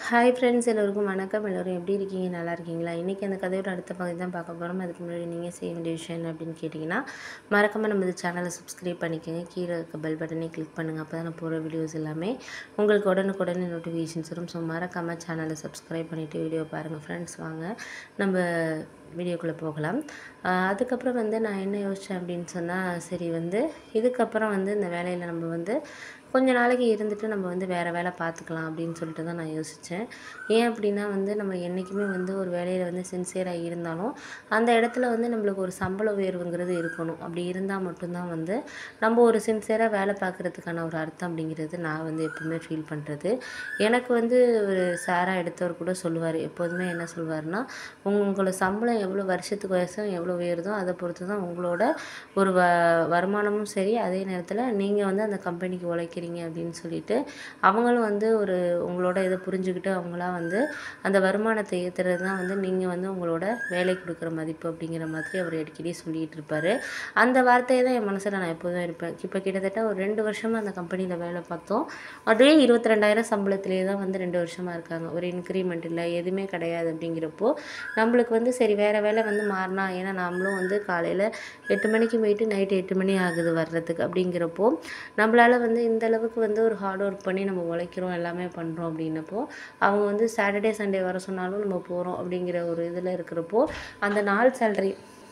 hi friends எல்லோருக்கும் வணக்கம் எல்லோரும் எப்படி இருக்கீங்க நல்லா இருக்கீங்களா இன்றைக்கி அந்த கதையோட அடுத்த பகுதி தான் பார்க்க போகிறோம் அதுக்கு முன்னாடி நீங்கள் செய்ய வேண்டிய விஷயம் என்ன அப்படின்னு கேட்டிங்கன்னா மறக்காமல் நம்ம இந்த சேனலை சப்ஸ்கிரைப் பண்ணிக்கோங்க கீழே இருக்க பெல் பட்டனை கிளிக் பண்ணுங்கள் அப்போ தான் நான் போகிற வீடியோஸ் எல்லாமே உங்களுக்கு உடனுக்குடனே நோட்டிஃபிகேஷன்ஸ் வரும் ஸோ மறக்காமல் சேனலை சப்ஸ்கிரைப் பண்ணிவிட்டு வீடியோ பாருங்கள் ஃப்ரெண்ட்ஸ் வாங்க நம்ம வீடியோக்குள்ளே போகலாம் ஆஹ் அதுக்கப்புறம் வந்து நான் என்ன யோசித்தேன் அப்படின்னு சொன்னால் சரி வந்து இதுக்கப்புறம் வந்து இந்த வேலையில் நம்ம வந்து கொஞ்ச நாளைக்கு இருந்துட்டு நம்ம வந்து வேறு வேலை பார்த்துக்கலாம் அப்படின்னு சொல்லிட்டு தான் நான் யோசித்தேன் ஏன் அப்படின்னா வந்து நம்ம என்றைக்குமே வந்து ஒரு வேலையில் வந்து சின்சியராக இருந்தாலும் அந்த இடத்துல வந்து நம்மளுக்கு ஒரு சம்பள உயர்வுங்கிறது இருக்கணும் அப்படி இருந்தால் மட்டும்தான் வந்து நம்ம ஒரு சின்சியராக வேலை பார்க்குறதுக்கான ஒரு அர்த்தம் அப்படிங்கிறது நான் வந்து எப்பவுமே ஃபீல் பண்ணுறது எனக்கு வந்து ஒரு சாராக எடுத்தவர் கூட சொல்லுவார் எப்போதுமே என்ன சொல்லுவார்னா உங்களோட சம்பளம் எவ்வளோ வருஷத்துக்கு வருஷம் எவ்வளோ உயருதோ அதை பொறுத்து தான் உங்களோட ஒரு வ வருமானமும் சரி அதே நேரத்தில் நீங்கள் வந்து அந்த கம்பெனிக்கு உழைக்கிறீங்க அப்படின்னு சொல்லிட்டு அவங்களும் வந்து ஒரு உங்களோட இதை புரிஞ்சுக்கிட்டு அவங்களா வந்து அந்த வருமானத்தை ஏற்றுறது தான் வந்து நீங்கள் வந்து உங்களோட வேலை கொடுக்குற மதிப்பு அப்படிங்கிற மாதிரி அவர் அடிக்கடி சொல்லிகிட்டு இருப்பார் அந்த வார்த்தையை தான் என் மனசில் நான் எப்போதும் இருப்பேன் இப்போ கிட்டத்தட்ட ஒரு ரெண்டு வருஷமாக அந்த கம்பெனியில் வேலை பார்த்தோம் அதே இருபத்தி ரெண்டாயிரம் சம்பளத்திலே தான் வந்து ரெண்டு வருஷமாக இருக்காங்க ஒரு இன்க்ரிமெண்ட் இல்லை எதுவுமே கிடையாது அப்படிங்கிறப்போ நம்மளுக்கு வந்து சரி வேறு வேலை வந்து மாறினா ஏன்னா நம்மளும் வந்து காலையில் எட்டு மணிக்கு போயிட்டு நைட்டு எட்டு மணி ஆகுது வர்றதுக்கு அப்படிங்கிறப்போ நம்மளால் வந்து இந்த அளவுக்கு வந்து ஒரு ஹார்ட் ஒர்க் பண்ணி நம்ம உழைக்கிறோம் எல்லாமே பண்ணுறோம் அப்படின்னப்போ அவங்க வந்து சாட்டர்டே சண்டே வர சொன்னாலும் நம்ம போகிறோம் அப்படிங்கிற ஒரு இதில் இருக்கிறப்போ அந்த நாள் சேலரி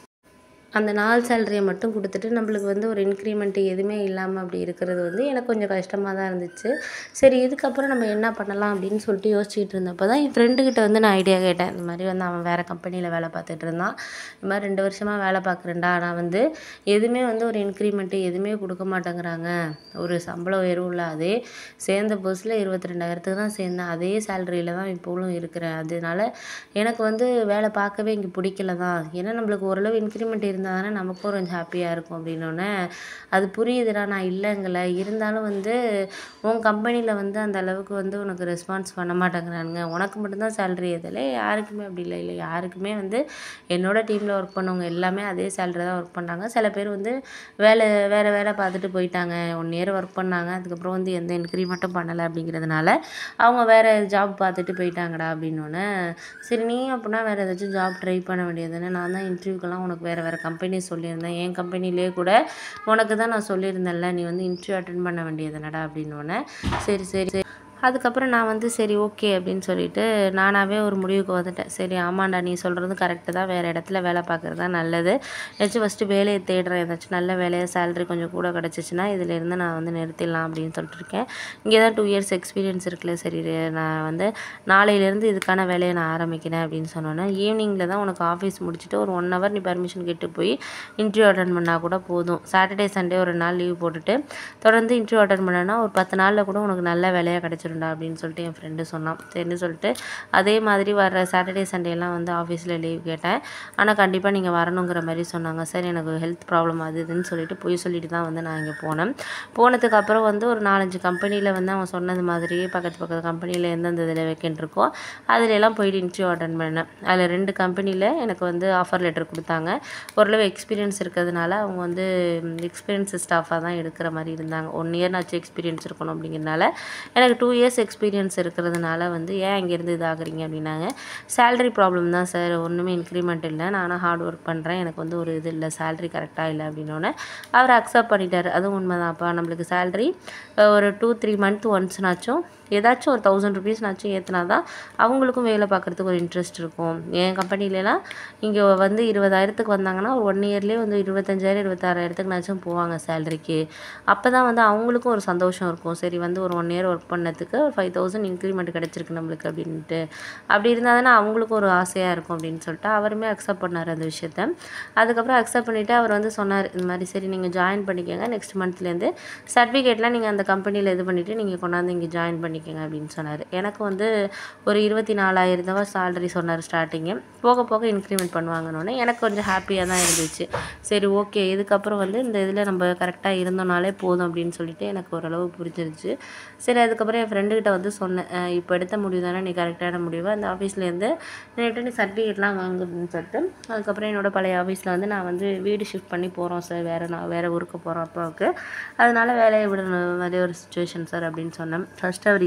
அந்த நாள் சேலரியை மட்டும் கொடுத்துட்டு நம்மளுக்கு வந்து ஒரு இன்க்ரிமெண்ட் எதுவுமே இல்லாமல் அப்படி இருக்கிறது வந்து எனக்கு கொஞ்சம் கஷ்டமாக தான் இருந்துச்சு சரி இதுக்கப்புறம் நம்ம என்ன பண்ணலாம் அப்படின்னு சொல்லிட்டு யோசிச்சுட்டு இருந்தப்போ தான் என் ஃப்ரெண்டுக்கிட்ட வந்து நான் ஐடியா கேட்டேன் இந்த மாதிரி வந்து அவன் வேறு கம்பெனியில் வேலை பார்த்துட்டு இருந்தான் இந்த மாதிரி ரெண்டு வருஷமாக வேலை பார்க்குறேன்டா ஆனால் வந்து எதுவுமே வந்து ஒரு இன்க்ரிமெண்ட்டு எதுவுமே கொடுக்க மாட்டேங்கிறாங்க ஒரு சம்பள உயர்வும் இல்லை அதே சேர்ந்த புதுசில் இருபத்தி ரெண்டாயிரத்துக்கு தான் சேர்ந்தேன் அதே சேலரியில் தான் இப்போவும் இருக்கிறேன் அதனால எனக்கு வந்து வேலை பார்க்கவே இங்கே பிடிக்கல தான் ஏன்னா நம்மளுக்கு ஓரளவு இன்க்ரிமெண்ட் இருந்தால் தானே நமக்கும் கொஞ்சம் ஹாப்பியாக இருக்கும் அப்படின்னோடனே அது புரியுதுடா நான் இல்லைங்கல இருந்தாலும் வந்து உன் கம்பெனியில் வந்து அந்த அளவுக்கு வந்து உனக்கு ரெஸ்பான்ஸ் பண்ண மாட்டேங்கிறானுங்க உனக்கு மட்டும்தான் சேலரி இதில் யாருக்குமே அப்படி இல்லை இல்லை யாருக்குமே வந்து என்னோட டீமில் ஒர்க் பண்ணவங்க எல்லாமே அதே சேலரி தான் ஒர்க் பண்ணாங்க சில பேர் வந்து வேலை வேறு வேலை பார்த்துட்டு போயிட்டாங்க ஒன் இயர் ஒர்க் பண்ணாங்க அதுக்கப்புறம் வந்து எந்த இன்க்ரிமெண்ட்டும் பண்ணலை அப்படிங்கிறதுனால அவங்க வேறு ஜாப் பார்த்துட்டு போயிட்டாங்கடா அப்படின்னோடனே சரி நீ அப்படின்னா வேறு ஏதாச்சும் ஜாப் ட்ரை பண்ண வேண்டியது தானே நான் தான் இன்டர்வியூக்கெல்லாம் உனக்கு வேறு வேறு கம்பெனி சொல்லியிருந்தேன் என் கம்பெனிலே கூட உனக்கு தான் நான் சொல்லியிருந்தேன்ல நீ வந்து இன்டர்வியூ அட்டன் பண்ண வேண்டியது என்னடா அப்படின்னோடனே சரி சரி சரி அதுக்கப்புறம் நான் வந்து சரி ஓகே அப்படின்னு சொல்லிட்டு நானாகவே ஒரு முடிவுக்கு வந்துட்டேன் சரி ஆமாண்டா நீ சொல்கிறது கரெக்டு தான் வேறு இடத்துல வேலை பார்க்குறது தான் நல்லது ஏதாச்சும் ஃபஸ்ட்டு வேலையை தேடுறேன் ஏதாச்சும் நல்ல வேலையாக சேலரி கொஞ்சம் கூட கிடச்சிச்சின்னா இதிலேருந்து நான் வந்து நிறுத்திடலாம் அப்படின்னு சொல்லிட்டு இருக்கேன் இங்கே தான் டூ இயர்ஸ் எக்ஸ்பீரியன்ஸ் இருக்குல்ல சரி நான் வந்து நாளையிலேருந்து இதுக்கான வேலையை நான் ஆரம்பிக்கிறேன் அப்படின்னு சொன்னோன்னே ஈவினிங்கில் தான் உனக்கு ஆஃபீஸ் முடிச்சுட்டு ஒரு ஒன் ஹவர் நீ பர்மிஷன் கேட்டு போய் இன்டர்வியூ அட்டன் பண்ணால் கூட போதும் சாட்டர்டே சண்டே ஒரு நாள் லீவ் போட்டுட்டு தொடர்ந்து இன்டர்வியூ அட்டன் பண்ணனா ஒரு பத்து நாளில் கூட உனக்கு நல்ல வேலையாக கிடச்சிரும்டா அப்படின்னு சொல்லிட்டு என் ஃப்ரெண்டு சொன்னான் சரின்னு சொல்லிட்டு அதே மாதிரி வர சாட்டர்டே சண்டேலாம் வந்து ஆஃபீஸில் லீவ் கேட்டேன் ஆனால் கண்டிப்பாக நீங்கள் வரணுங்கிற மாதிரி சொன்னாங்க சார் எனக்கு ஹெல்த் ப்ராப்ளம் அது இதுன்னு சொல்லிட்டு போய் சொல்லிட்டு தான் வந்து நான் இங்கே போனேன் போனதுக்கு அப்புறம் வந்து ஒரு நாலஞ்சு கம்பெனியில் வந்து அவன் சொன்னது மாதிரியே பக்கத்து பக்கத்து கம்பெனியில் எந்தெந்த இதில் வேக்கன்ட் இருக்கோ அதுல எல்லாம் போயிட்டு இன்டர்வியூ அட்டன் பண்ணேன் அதில் ரெண்டு கம்பெனியில் எனக்கு வந்து ஆஃபர் லெட்டர் கொடுத்தாங்க ஓரளவு எக்ஸ்பீரியன்ஸ் இருக்கிறதுனால அவங்க வந்து எக்ஸ்பீரியன்ஸ் ஸ்டாஃபாக தான் எடுக்கிற மாதிரி இருந்தாங்க ஒன் இயர் நாச்சு எக்ஸ்பீரியன்ஸ் இருக்கணும் அப்படிங்கிறனால எனக்கு டூ இயர்ஸ் எக்ஸ்பீரியன்ஸ் இருக்கிறதுனால வந்து ஏன் இங்கேருந்து இதாகிறீங்க அப்படின்னாங்க சேலரி ப்ராப்ளம் தான் சார் ஒன்றுமே இன்க்ரிமெண்ட் இல்லை நானும் ஹார்ட் ஒர்க் பண்ணுறேன் எனக்கு வந்து ஒரு இது இல்லை சேலரி கரெக்டாக இல்லை அப்படின்னோடனே அவர் அக்செப்ட் பண்ணிட்டார் அதுவும் உண்மைதான்ப்பா நம்மளுக்கு சேலரி ஒரு டூ த்ரீ மந்த் ஒன்ஸ்னாச்சும் ஏதாச்சும் ஒரு தௌசண்ட் ருபீஸ்னாச்சும் ஏற்றினா தான் அவங்களுக்கும் வேலை பார்க்குறதுக்கு ஒரு இன்ட்ரெஸ்ட் இருக்கும் என் கம்பெனிலலாம் இங்கே வந்து இருபதாயிரத்துக்கு வந்தாங்கன்னா ஒரு ஒன் இயர்லேயே வந்து இருபத்தஞ்சாயிரம் இருபத்தாறாயிரத்துக்குனாச்சும் போவாங்க சேலரிக்கு அப்போ தான் வந்து அவங்களுக்கும் ஒரு சந்தோஷம் இருக்கும் சரி வந்து ஒரு ஒன் இயர் ஒர்க் பண்ணதுக்கு ஒரு ஃபைவ் தௌசண்ட் இன்க்ரிமெண்ட் கிடச்சிருக்கு நம்மளுக்கு அப்படின்ட்டு அப்படி இருந்தால் தானே அவங்களுக்கும் ஒரு ஆசையாக இருக்கும் அப்படின்னு சொல்லிட்டு அவருமே அக்செப்ட் பண்ணார் அந்த விஷயத்த அதுக்கப்புறம் அக்செப்ட் பண்ணிவிட்டு அவர் வந்து சொன்னார் இந்த மாதிரி சரி நீங்கள் ஜாயின் பண்ணிக்கோங்க நெக்ஸ்ட் மந்த்லேருந்து சர்டிஃபிகேட்லாம் நீங்கள் அந்த கம்பெனியில் இது பண்ணிவிட்டு நீங்கள் கொண்டாந்து இங்கே ஜாயின் பண்ணிக்கோங்க அப்படின்னு சொன்னார் எனக்கு வந்து ஒரு இருபத்தி நாலாயிரம் ரூபா சேலரி சொன்னார் ஸ்டார்டிங்கு போக போக இன்க்ரிமெண்ட் பண்ணுவாங்கன்னொன்னே எனக்கு கொஞ்சம் ஹாப்பியாக தான் இருந்துச்சு சரி ஓகே இதுக்கப்புறம் வந்து இந்த இதில் நம்ம கரெக்டாக இருந்தோம்னாலே போதும் அப்படின்னு சொல்லிட்டு எனக்கு ஓரளவு புரிஞ்சிருச்சு சரி அதுக்கப்புறம் என் ஃப்ரெண்டுக்கிட்ட வந்து சொன்னேன் அஹ் இப்போ எடுத்த முடிவு தானே நீ கரெக்டான முடிவு அந்த ஆஃபீஸ்லேருந்து நேற்று நீ சர்டிஃபிகேட்லாம் வாங்கு அப்படின்னு சொல்லிட்டு அதுக்கப்புறம் என்னோட பழைய ஆஃபீஸில் வந்து நான் வந்து வீடு ஷிஃப்ட் பண்ணி போகிறோம் சார் வேறு நான் வேறு ஊருக்கு போகிறோம் அப்பாவுக்கு அதனால வேலையை விடணும் மாதிரி ஒரு சுச்சுவேஷன் சார் அப்படின்னு சொன்னேன் ஃபஸ்ட்டு அவர்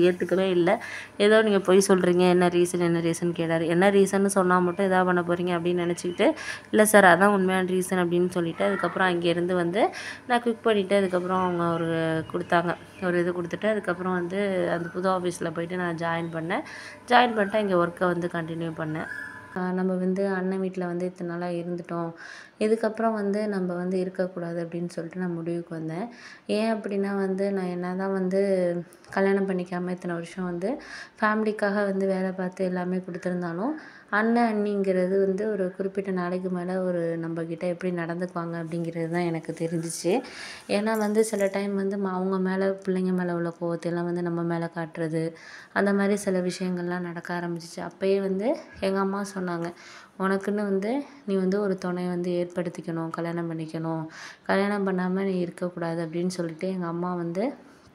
ஏற்றுக்கவே இல்லை ஏதோ நீங்கள் பொய் சொல்கிறீங்க என்ன ரீசன் என்ன ரீசன் கேட்டார் என்ன ரீசன்னு சொன்னால் மட்டும் எதாவது பண்ண போகிறீங்க அப்படின்னு நினச்சிக்கிட்டு இல்லை சார் அதான் உண்மையான ரீசன் அப்படின்னு சொல்லிட்டு அதுக்கப்புறம் அங்கேருந்து வந்து நான் குக் பண்ணிவிட்டு அதுக்கப்புறம் அவங்க ஒரு கொடுத்தாங்க ஒரு இது கொடுத்துட்டு அதுக்கப்புறம் வந்து அந்த புது ஆஃபீஸில் போயிட்டு நான் ஜாயின் பண்ணேன் ஜாயின் பண்ணிட்டு இங்கே ஒர்க்கை வந்து கண்டினியூ பண்ணேன் ஆஹ் நம்ம வந்து அண்ணன் வீட்டில் வந்து இத்தனை நாளாக இருந்துட்டோம் இதுக்கப்புறம் வந்து நம்ம வந்து இருக்கக்கூடாது அப்படின்னு சொல்லிட்டு நான் முடிவுக்கு வந்தேன் ஏன் அப்படின்னா வந்து நான் என்ன தான் வந்து கல்யாணம் பண்ணிக்காமல் இத்தனை வருஷம் வந்து ஃபேமிலிக்காக வந்து வேலை பார்த்து எல்லாமே கொடுத்துருந்தாலும் அண்ணன் அண்ணிங்கிறது வந்து ஒரு குறிப்பிட்ட நாளைக்கு மேலே ஒரு நம்மக்கிட்ட எப்படி நடந்துக்குவாங்க அப்படிங்கிறது தான் எனக்கு தெரிஞ்சிச்சு ஏன்னா வந்து சில டைம் வந்து ம- அவங்க மேலே பிள்ளைங்க மேலே உள்ள கோவத்தையெல்லாம் வந்து நம்ம மேலே காட்டுறது அந்த மாதிரி சில விஷயங்கள்லாம் நடக்க ஆரம்பிச்சிச்சு அப்போயே வந்து எங்கள் அம்மா சொன்னாங்க உனக்குன்னு வந்து நீ வந்து ஒரு துணை வந்து ஏற்படுத்திக்கணும் கல்யாணம் பண்ணிக்கணும் கல்யாணம் பண்ணாமல் நீ இருக்கக்கூடாது அப்படின்னு சொல்லிட்டு எங்கள் அம்மா வந்து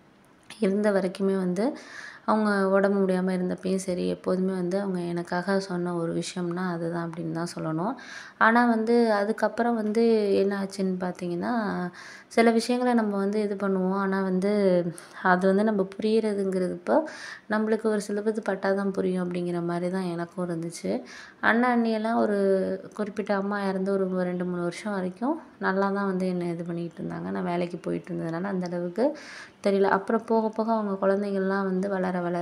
இருந்த வரைக்குமே வந்து அவங்க உடம்பு முடியாமல் இருந்தப்பயும் சரி எப்போதுமே வந்து அவங்க எனக்காக சொன்ன ஒரு விஷயம்னா அதுதான் அப்படின்னு தான் சொல்லணும் ஆனால் வந்து அதுக்கப்புறம் வந்து என்ன ஆச்சுன்னு பார்த்தீங்கன்னா சில விஷயங்களை நம்ம வந்து இது பண்ணுவோம் ஆனால் வந்து அது வந்து நம்ம புரியுறதுங்கிறது இப்போ நம்மளுக்கு ஒரு சிலபது பட்டால் தான் புரியும் அப்படிங்கிற மாதிரி தான் எனக்கும் இருந்துச்சு அண்ணன் அண்ணியெல்லாம் ஒரு குறிப்பிட்ட அம்மா இறந்து ஒரு ரெண்டு மூணு வருஷம் வரைக்கும் நல்லா தான் வந்து என்னை இது பண்ணிக்கிட்டு இருந்தாங்க நான் வேலைக்கு போயிட்டு இருந்ததுனால அந்த அளவுக்கு தெரியல அப்புறம் போக போக அவங்க குழந்தைங்கள்லாம் வந்து வளர வளர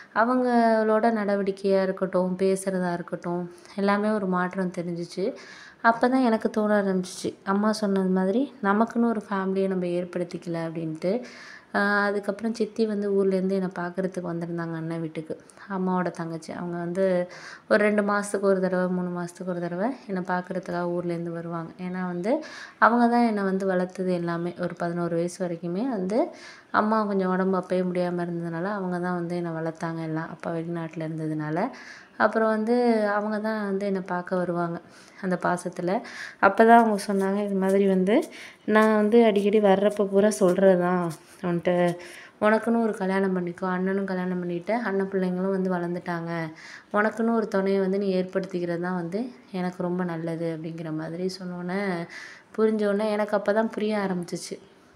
அவங்களோட நடவடிக்கையாக இருக்கட்டும் பேசுகிறதா இருக்கட்டும் எல்லாமே ஒரு மாற்றம் தெரிஞ்சிச்சு அப்போ தான் எனக்கு தோண ஆரம்பிச்சிச்சு அம்மா சொன்னது மாதிரி நமக்குன்னு ஒரு ஃபேமிலியை நம்ம ஏற்படுத்திக்கல அப்படின்ட்டு ஆஹ் அதுக்கப்புறம் சித்தி வந்து ஊர்லேருந்து என்னை பார்க்குறதுக்கு வந்திருந்தாங்க அண்ணன் வீட்டுக்கு அம்மாவோட தங்கச்சி அவங்க வந்து ஒரு ரெண்டு மாதத்துக்கு ஒரு தடவை மூணு மாதத்துக்கு ஒரு தடவை என்னை பார்க்குறதுக்காக ஊர்லேருந்து வருவாங்க ஏன்னா வந்து அவங்க தான் என்னை வந்து வளர்த்தது எல்லாமே ஒரு பதினோரு வயசு வரைக்குமே வந்து அம்மா கொஞ்சம் உடம்பு அப்பயே முடியாமல் இருந்ததுனால அவங்க தான் வந்து என்னை வளர்த்தாங்க எல்லாம் அப்பா வெளிநாட்டில் இருந்ததுனால அப்புறம் வந்து அவங்க தான் வந்து என்னை பார்க்க வருவாங்க அந்த பாசத்தில் அப்போ தான் அவங்க சொன்னாங்க இது மாதிரி வந்து நான் வந்து அடிக்கடி வர்றப்போ பூரா சொல்கிறது தான் உன்கிட்ட உனக்குன்னு ஒரு கல்யாணம் பண்ணிக்கோ அண்ணனும் கல்யாணம் பண்ணிட்டு அண்ணன் பிள்ளைங்களும் வந்து வளர்ந்துட்டாங்க உனக்குன்னு ஒரு துணையை வந்து நீ ஏற்படுத்திக்கிறது தான் வந்து எனக்கு ரொம்ப நல்லது அப்படிங்கிற மாதிரி சொன்னோன்னே புரிஞ்சோடனே எனக்கு அப்போ தான் புரிய ஆரம்பிச்சிச்சு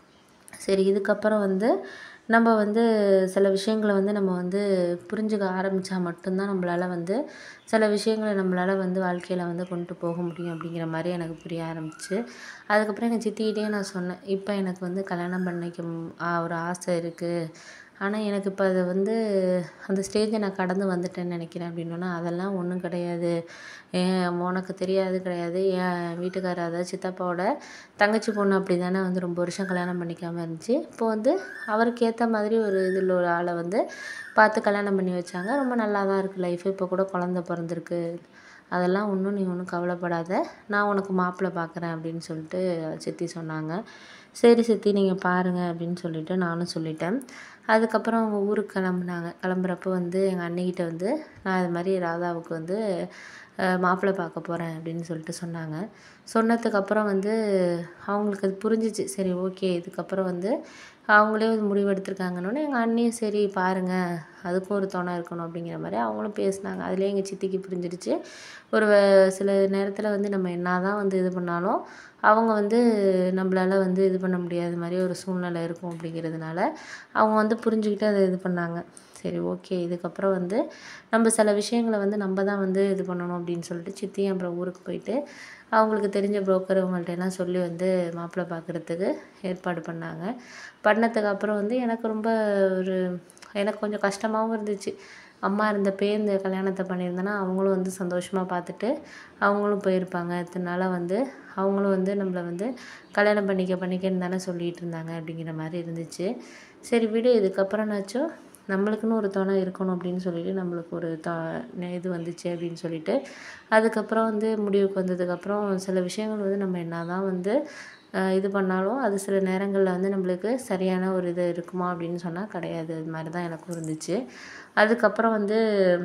சரி இதுக்கப்புறம் வந்து நம்ம வந்து சில விஷயங்களை வந்து நம்ம வந்து புரிஞ்சுக்க ஆரம்பித்தா மட்டும்தான் நம்மளால வந்து சில விஷயங்களை நம்மளால வந்து வாழ்க்கையில் வந்து கொண்டு போக முடியும் அப்படிங்கிற மாதிரி எனக்கு புரிய ஆரம்பிச்சு அதுக்கப்புறம் எங்கள் சித்திக்கிட்டே நான் சொன்னேன் இப்போ எனக்கு வந்து கல்யாணம் பண்ணிக்க ம்- ஆ, ஒரு ஆசை இருக்குது ஆனால் எனக்கு இப்போ அது வந்து அந்த ஸ்டேஜை நான் கடந்து வந்துட்டேன்னு நினைக்கிறேன் அப்படின்னோன்னா அதெல்லாம் ஒன்றும் கிடையாது ஏன் உனக்கு தெரியாது கிடையாது என் வீட்டுக்காரர் அதாவது சித்தப்பாவோட தங்கச்சி பொண்ணு அப்படி தானே வந்து ரொம்ப வருஷம் கல்யாணம் பண்ணிக்காமல் இருந்துச்சு இப்போ வந்து அவருக்கு ஏற்ற மாதிரி ஒரு இதில் ஒரு ஆளை வந்து பார்த்து கல்யாணம் பண்ணி வச்சாங்க ரொம்ப நல்லா தான் இருக்குது லைஃப் இப்போ கூட குழந்த பிறந்திருக்கு அதெல்லாம் ஒன்றும் நீ ஒன்றும் கவலைப்படாத நான் உனக்கு மாப்பிள்ளை பார்க்குறேன் அப்படின்னு சொல்லிட்டு சித்தி சொன்னாங்க சரி சித்தி நீங்கள் பாருங்கள் அப்படின்னு சொல்லிட்டு நானும் சொல்லிட்டேன் அதுக்கப்புறம் அவங்க ஊருக்கு கிளம்புனாங்க கிளம்புறப்போ வந்து எங்கள் அண்ணிக்கிட்ட வந்து நான் இது மாதிரி ராதாவுக்கு வந்து அஹ், மாப்பிள்ளை பார்க்க போகிறேன் அப்படின்னு சொல்லிட்டு சொன்னாங்க சொன்னதுக்கப்புறம் வந்து அவங்களுக்கு அது புரிஞ்சிச்சு சரி ஓகே இதுக்கப்புறம் வந்து அவங்களே ஒரு முடிவு எடுத்திருக்காங்கன்னொன்னே எங்கள் அண்ணியும் சரி பாருங்கள் அதுக்கும் ஒரு துணை இருக்கணும் அப்படிங்கிற மாதிரி அவங்களும் பேசினாங்க அதுலேயே எங்கள் சித்திக்கு புரிஞ்சிடுச்சு ஒரு வ- சில நேரத்தில் வந்து நம்ம என்ன தான் வந்து இது பண்ணாலும் அவங்க வந்து நம்மளால வந்து இது பண்ண முடியாத மாதிரி ஒரு சூழ்நிலை இருக்கும் அப்படிங்கிறதுனால அவங்க வந்து புரிஞ்சுக்கிட்டு அதை இது பண்ணாங்க சரி ஓகே இதுக்கப்புறம் வந்து நம்ம சில விஷயங்களை வந்து நம்ம தான் வந்து இது பண்ணணும் அப்படின்னு சொல்லிட்டு சித்தியும் அப்புறம் ஊருக்கு போயிட்டு அவங்களுக்கு தெரிஞ்ச புரோக்கர் அவங்கள்ட்ட எல்லாம் சொல்லி வந்து மாப்பிள்ளை பார்க்குறதுக்கு ஏற்பாடு பண்ணாங்க பண்ணதுக்கு அப்புறம் வந்து எனக்கு ரொம்ப ஒரு எனக்கு கொஞ்சம் கஷ்டமாகவும் இருந்துச்சு அம்மா இருந்தப்பே இந்த கல்யாணத்தை பண்ணியிருந்தேன்னா அவங்களும் வந்து சந்தோஷமாக பார்த்துட்டு அவங்களும் போயிருப்பாங்க இத்தனை நாளாக வந்து அவங்களும் வந்து நம்மளை வந்து கல்யாணம் பண்ணிக்க பண்ணிக்கன்னு தானே சொல்லிகிட்டு இருந்தாங்க அப்படிங்கிற மாதிரி இருந்துச்சு சரி விடு இதுக்கப்புறம்னாச்சும் நம்மளுக்குன்னு ஒரு துணை இருக்கணும் அப்படின்னு சொல்லிட்டு நம்மளுக்கு ஒரு த இது வந்துச்சு அப்படின்னு சொல்லிட்டு அதுக்கப்புறம் வந்து முடிவுக்கு வந்ததுக்கப்புறம் சில விஷயங்கள் வந்து நம்ம என்ன தான் வந்து அஹ், இது பண்ணாலும் அது சில நேரங்களில் வந்து நம்மளுக்கு சரியான ஒரு இது இருக்குமா அப்படின்னு சொன்னால் கிடையாது அது மாதிரி தான் எனக்கும் இருந்துச்சு அதுக்கப்புறம் வந்து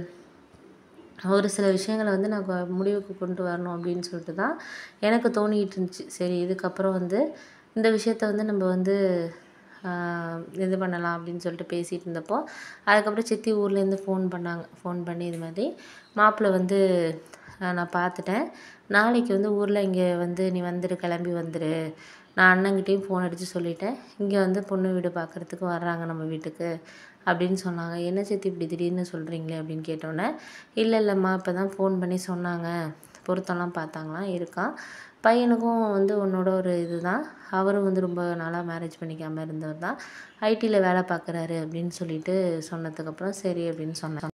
ஒரு சில விஷயங்களை வந்து நான் கொ- முடிவுக்கு கொண்டு வரணும் அப்படின்னு சொல்லிட்டு தான் எனக்கு தோணிக்கிட்டு இருந்துச்சு சரி இதுக்கப்புறம் வந்து இந்த விஷயத்த வந்து நம்ம வந்து ஆஹ், இது பண்ணலாம் அப்படின்னு சொல்லிட்டு பேசிகிட்டு இருந்தப்போ அதுக்கப்புறம் சித்தி ஊர்லேருந்து ஃபோன் பண்ணாங்க ஃபோன் பண்ணி இது மாதிரி மாப்பிள்ளை வந்து ஆஹ், நான் பார்த்துட்டேன் நாளைக்கு வந்து ஊரில் இங்கே வந்து நீ வந்துடு கிளம்பி வந்துடு நான் அண்ணங்கிட்டேயும் ஃபோன் அடித்து சொல்லிட்டேன் இங்கே வந்து பொண்ணு வீடு பார்க்குறதுக்கு வர்றாங்க நம்ம வீட்டுக்கு அப்படின்னு சொன்னாங்க என்ன சித்தி இப்படி திடீர்னு சொல்கிறீங்களே அப்படின்னு கேட்டோன்னே இல்லை இல்லைம்மா இப்போ தான் ஃபோன் பண்ணி சொன்னாங்க பொருத்தம்லாம் பார்த்தாங்களாம் இருக்கான் பையனுக்கும் வந்து உன்னோட ஒரு இதுதான் அவரும் வந்து ரொம்ப நாளாக மேரேஜ் பண்ணிக்காமல் இருந்தவர் தான் ஐடியில் வேலை பார்க்குறாரு அப்படின்னு சொல்லிட்டு சொன்னதுக்கப்புறம் சரி அப்படின்னு சொன்னேன்